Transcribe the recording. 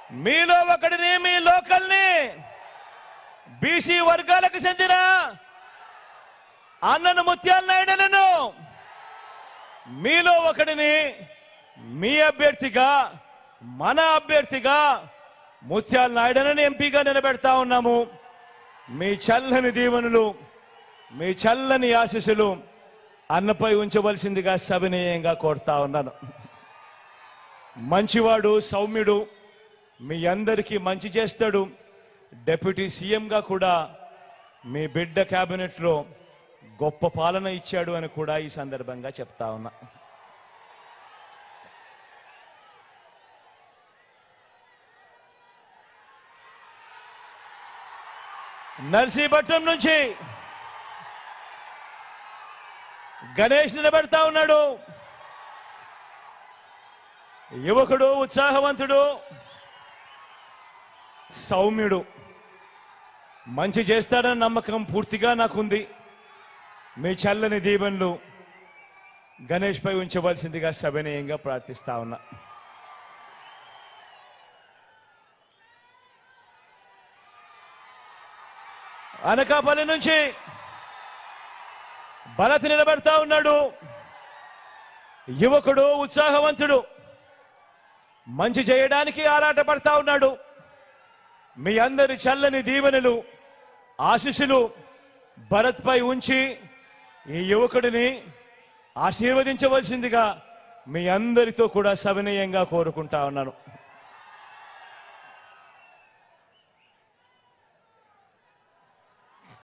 మీలో ఒకడిని మీ లోకల్ని బీసీ వర్గాలకు చెందిన అన్నను ముత్యాల నాయుడును మీలో ఒకడిని మీ అభ్యర్థిగా మన అభ్యర్థిగా ముత్యాల నాయుడుని ఎంపీగా నిలబెడతా ఉన్నాము మీ చల్లని దీవెనలు మీ చల్లని ఆశీస్సులు అన్నపై ఉంచవలసిందిగా సవినీయంగా కోరుతా ఉన్నాను మంచివాడు సౌమ్యుడు మీ అందరికీ మంచి చేస్తాడు డెప్యూటీ సీఎంగా కూడా మీ బిడ్డ క్యాబినెట్లో గొప్ప పాలన ఇచ్చాడు అని కూడా ఈ సందర్భంగా చెప్తా ఉన్నా నర్సీపట్నం నుంచి గణేష్ నిలబెడతా ఉన్నాడు యువకుడు ఉత్సాహవంతుడు సౌమ్యుడు మంచి చేస్తాడన్న నమ్మకం పూర్తిగా నాకుంది మీ చల్లని దీవెనలు గణేష్ పై ఉంచవలసిందిగా సభనీయంగా ప్రార్థిస్తా ఉన్నా అనకాపల్లి నుంచి భరత్ నిలబెడతా ఉన్నాడు యువకుడు ఉత్సాహవంతుడు మంచి చేయడానికి ఆరాటపడతా ఉన్నాడు మీ అందరి చల్లని దీవెనలు ఆశీస్సులు భరత్ పై ఉంచి ఈ యువకుడిని ఆశీర్వదించవలసిందిగా మీ అందరితో కూడా సవినయంగా కోరుకుంటా ఉన్నాను